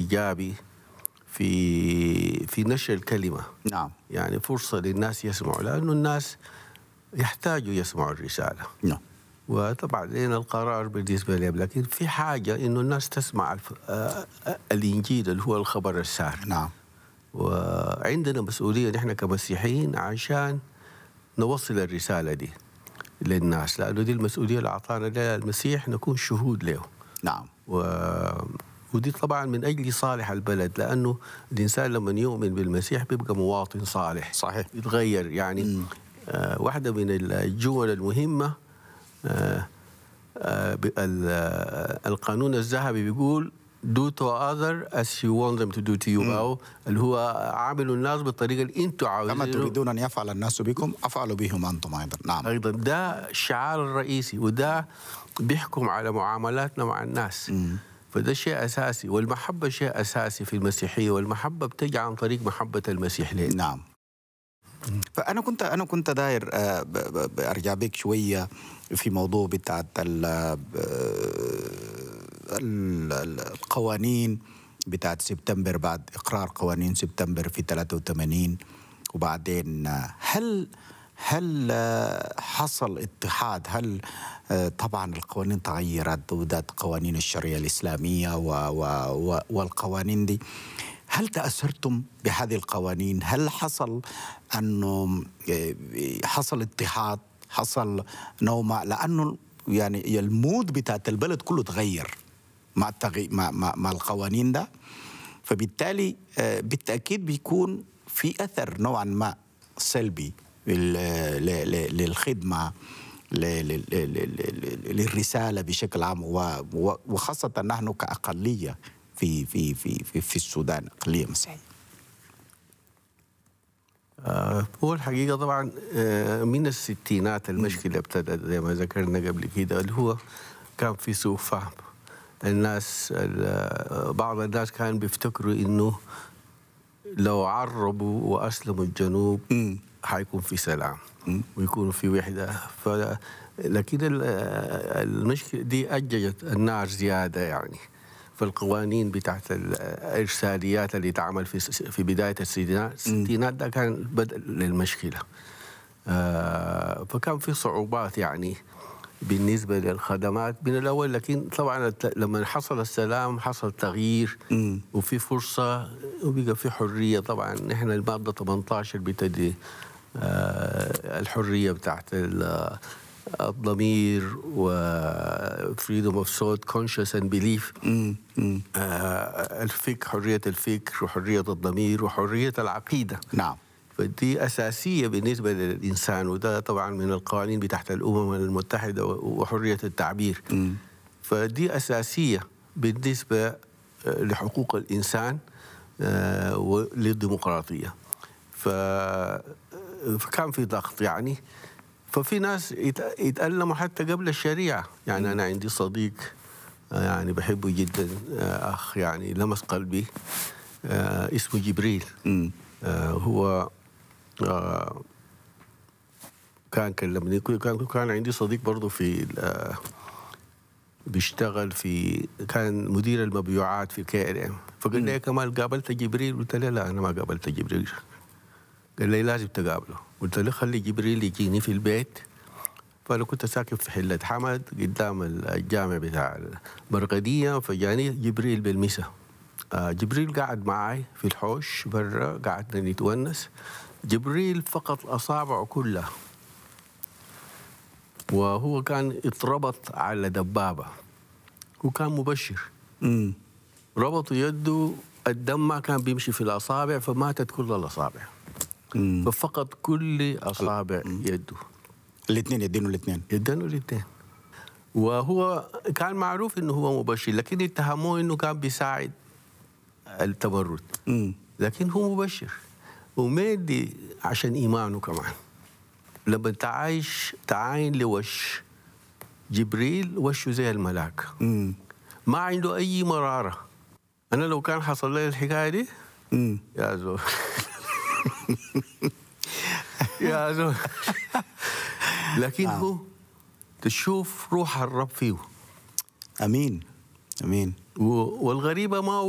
ايجابي في في نشر الكلمه نعم يعني فرصه للناس يسمعوا لانه الناس يحتاجوا يسمعوا الرساله نعم وطبعا لنا القرار بالنسبه لهم لكن في حاجه انه الناس تسمع الف... آه، آه، الانجيل اللي هو الخبر السار نعم وعندنا مسؤوليه نحن كمسيحيين عشان نوصل الرساله دي للناس لانه دي المسؤوليه اللي اعطانا لها المسيح نكون شهود له نعم و... ودي طبعا من اجل صالح البلد لانه الانسان لما يؤمن بالمسيح بيبقى مواطن صالح صحيح يتغير يعني آه واحده من الجمل المهمه آه آه ب- ال- آه، القانون الذهبي بيقول do to other as you want them to do to you او اللي هو عاملوا الناس بالطريقه اللي انتم كما عاوزين تريدون ان يفعل الناس بكم افعلوا بهم انتم ايضا نعم ايضا ده الشعار الرئيسي وده بيحكم على معاملاتنا مع الناس فده شيء اساسي والمحبه شيء اساسي في المسيحيه والمحبه بتجي عن طريق محبه المسيح لنا نعم فانا كنت انا كنت داير آه، ب- ب- ب- ارجع بك شويه في موضوع بتاعت ال- ال- ال- القوانين بتاعت سبتمبر بعد اقرار قوانين سبتمبر في 83 وبعدين آه، هل هل آه، حصل اتحاد هل آه، طبعا القوانين تغيرت وذات قوانين الشريعه الاسلاميه و و و والقوانين دي هل تأثرتم بهذه القوانين؟ هل حصل أنه آه، حصل اتحاد؟ حصل نوع لأنه يعني المود بتاعت البلد كله تغير مع التغي... مع, مع, مع القوانين ده فبالتالي آه، بالتأكيد بيكون في أثر نوعا ما سلبي لل- ل- ل- للخدمة ل- ل- ل- ل- للرسالة بشكل عام و- و- وخاصة نحن كأقلية في في في في, في السودان أقلية مسيحية آه، هو الحقيقة طبعا آه، من الستينات المشكلة ابتدت زي ما ذكرنا قبل كده اللي هو كان في سوء فهم الناس ال- بعض الناس كان بيفتكروا انه لو عربوا واسلموا الجنوب حيكون في سلام ويكون في وحده ف لكن ال- المشكله دي اججت النار زياده يعني فالقوانين بتاعت الارساليات اللي تعمل في في بدايه الستينات الستينات ده كان بدء للمشكله آه، فكان في صعوبات يعني بالنسبه للخدمات من الاول لكن طبعا الت- لما حصل السلام حصل تغيير وفي فرصه وبقى في حريه طبعا نحن الماده 18 بتدي آه، الحريه بتاعت ال- الضمير وفريدوم اوف ثوت كونشس اند بيليف الفكر حريه الفكر وحريه الضمير وحريه العقيده نعم فدي أساسية بالنسبة للإنسان وده طبعا من القوانين بتاعت الأمم المتحدة وحرية التعبير فدي أساسية بالنسبة آه، لحقوق الإنسان آه، وللديمقراطية ف فكان في ضغط يعني ففي ناس يت- يتألموا حتى قبل الشريعة يعني أنا عندي صديق آه، يعني بحبه جدا آه، أخ يعني لمس قلبي آه، اسمه جبريل آه، هو آه، كان كلمني كان كان عندي صديق برضه في ال- آه، بيشتغل في كان مدير المبيعات في كي ال ام فقال لي يا كمال قابلت جبريل قلت له لا انا ما قابلت جبريل قال لي لازم تقابله قلت له خلي جبريل يجيني في البيت فانا كنت ساكن في حله حمد قدام الجامع بتاع المرقديه فجاني جبريل بالمسا آه جبريل قعد معي في الحوش برا قعدنا نتونس جبريل فقط اصابعه كلها وهو كان اتربط على دبابه وكان مبشر مم. ربطوا يده الدم ما كان بيمشي في الاصابع فماتت كل الاصابع مم. ففقد كل اصابع يده الاثنين يدينوا الاثنين يدانوا الاثنين وهو كان معروف انه هو مبشر لكن اتهموه انه كان بيساعد التمرد مم. لكن هو مبشر ومادي عشان ايمانه كمان لما تعايش تعاين لوش جبريل وشه زي الملاك مم. ما عنده اي مراره انا لو كان حصل لي الحكايه دي مم. يا زول يا زول لكن هو تشوف روح الرب فيه امين امين و- والغريبه ما